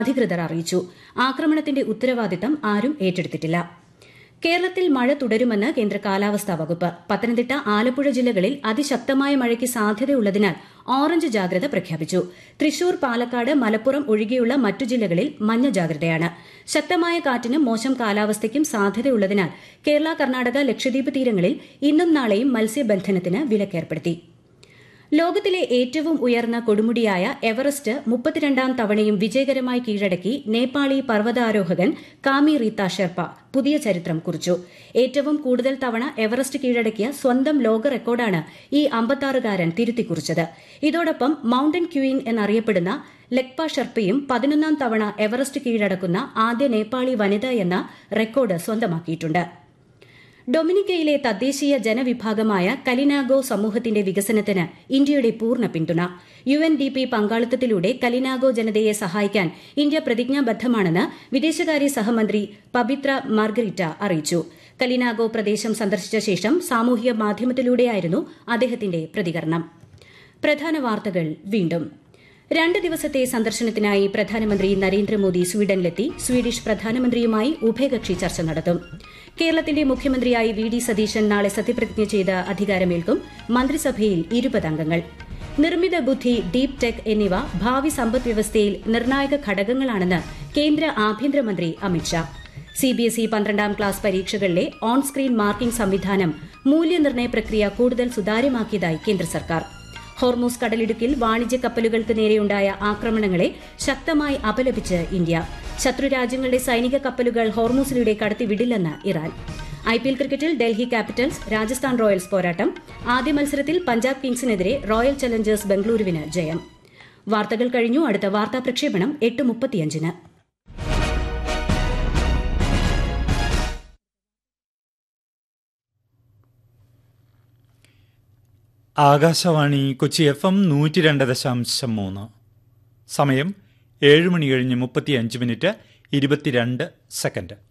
അധികൃതർ അറിയിച്ചു ആക്രമണത്തിന്റെ ഉത്തരവാദിത്തം ആരും ഏറ്റെടുത്തിട്ടില്ല കേരളത്തിൽ മഴ തുടരുമെന്ന് കേന്ദ്ര കാലാവസ്ഥാ വകുപ്പ് പത്തനംതിട്ട ആലപ്പുഴ ജില്ലകളിൽ അതിശക്തമായ മഴയ്ക്ക് സാധ്യതയുള്ളതിനാൽ ഓറഞ്ച് ജാഗ്രത പ്രഖ്യാപിച്ചു തൃശൂർ പാലക്കാട് മലപ്പുറം ഒഴികെയുള്ള മറ്റു ജില്ലകളിൽ മഞ്ഞ ജാഗ്രതയാണ് ശക്തമായ കാറ്റിനും മോശം കാലാവസ്ഥയ്ക്കും സാധ്യതയുള്ളതിനാൽ കേരള കർണാടക ലക്ഷദ്വീപ് തീരങ്ങളിൽ ഇന്നും നാളെയും മത്സ്യബന്ധനത്തിന് വിലക്കേർപ്പെടുത്തി ലോകത്തിലെ ഏറ്റവും ഉയർന്ന കൊടുമുടിയായ എവറസ്റ്റ് മുപ്പത്തിരണ്ടാം തവണയും വിജയകരമായി കീഴടക്കി നേപ്പാളി പർവ്വതാരോഹകൻ കാമി റീത്ത ഷെർപ്പ പുതിയ ചരിത്രം കുറിച്ചു ഏറ്റവും കൂടുതൽ തവണ എവറസ്റ്റ് കീഴടക്കിയ സ്വന്തം ലോക റെക്കോർഡാണ് ഈ അമ്പത്താറുകാരൻ തിരുത്തിക്കുറിച്ചത് ഇതോടൊപ്പം മൌണ്ടൻ ക്യൂയിൻ എന്നറിയപ്പെടുന്ന ലെക്പ ഷെർപ്പയും പതിനൊന്നാം തവണ എവറസ്റ്റ് കീഴടക്കുന്ന ആദ്യ നേപ്പാളി വനിത എന്ന റെക്കോർഡ് സ്വന്തമാക്കിയിട്ടുണ്ട് ഡൊമിനിക്കയിലെ തദ്ദേശീയ ജനവിഭാഗമായ കലിനാഗോ സമൂഹത്തിന്റെ വികസനത്തിന് ഇന്ത്യയുടെ പൂർണ്ണ പിന്തുണ യു എൻ ഡി പി പങ്കാളിത്തത്തിലൂടെ കലിനാഗോ ജനതയെ സഹായിക്കാൻ ഇന്ത്യ പ്രതിജ്ഞാബദ്ധമാണെന്ന് വിദേശകാര്യ സഹമന്ത്രി പബിത്ര മാർഗരിറ്റ അറിയിച്ചു കലിനാഗോ പ്രദേശം സന്ദർശിച്ച ശേഷം സാമൂഹിക മാധ്യമത്തിലൂടെയായിരുന്നു അദ്ദേഹത്തിന്റെ പ്രതികരണം പ്രധാന വാർത്തകൾ വീണ്ടും രണ്ട് ദിവസത്തെ സന്ദർശനത്തിനായി പ്രധാനമന്ത്രി നരേന്ദ്രമോദി സ്വീഡനിലെത്തി സ്വീഡിഷ് പ്രധാനമന്ത്രിയുമായി ഉഭയകക്ഷി ചർച്ച നടത്തും കേരളത്തിന്റെ മുഖ്യമന്ത്രിയായി വി ഡി സതീശൻ നാളെ സത്യപ്രതിജ്ഞ ചെയ്ത് അധികാരമേൽക്കും മന്ത്രിസഭയിൽ ഇരുപത് അംഗങ്ങൾ നിർമ്മിത ബുദ്ധി ഡീപ് ടെക് എന്നിവ ഭാവി സമ്പദ് വ്യവസ്ഥയിൽ നിർണായക ഘടകങ്ങളാണെന്ന് കേന്ദ്ര ആഭ്യന്തരമന്ത്രി അമിത്ഷാ സിബിഎസ്ഇ പന്ത്രണ്ടാം ക്ലാസ് പരീക്ഷകളിലെ ഓൺ സ്ക്രീൻ മാർക്കിംഗ് സംവിധാനം മൂല്യനിർണ്ണയ പ്രക്രിയ കൂടുതൽ സുതാര്യമാക്കിയതായി കേന്ദ്ര സർക്കാർ ഹോർമൂസ് കടലിടുക്കിൽ വാണിജ്യ കപ്പലുകൾക്ക് നേരെയുണ്ടായ ആക്രമണങ്ങളെ ശക്തമായി അപലപിച്ച് ഇന്ത്യ ശത്രുരാജ്യങ്ങളുടെ സൈനിക കപ്പലുകൾ ഹോർമൂസിലൂടെ കടത്തിവിടില്ലെന്ന് ഇറാൻ ഐപിഎൽ ക്രിക്കറ്റിൽ ഡൽഹി ക്യാപിറ്റൽസ് രാജസ്ഥാൻ റോയൽസ് പോരാട്ടം ആദ്യ മത്സരത്തിൽ പഞ്ചാബ് കിങ്സിനെതിരെ റോയൽ ചലഞ്ചേഴ്സ് ബംഗളൂരുവിന് ജയം വാർത്തകൾ കഴിഞ്ഞു അടുത്ത വാർത്താ പ്രക്ഷേപണം എട്ട് മുപ്പത്തിയഞ്ചിന് ആകാശവാണി കൊച്ചി എഫ് എം നൂറ്റി രണ്ട് ദശാംശം മൂന്ന് സമയം ഏഴ് മണി കഴിഞ്ഞ് മുപ്പത്തിയഞ്ച് മിനിറ്റ് ഇരുപത്തിരണ്ട് സെക്കൻഡ്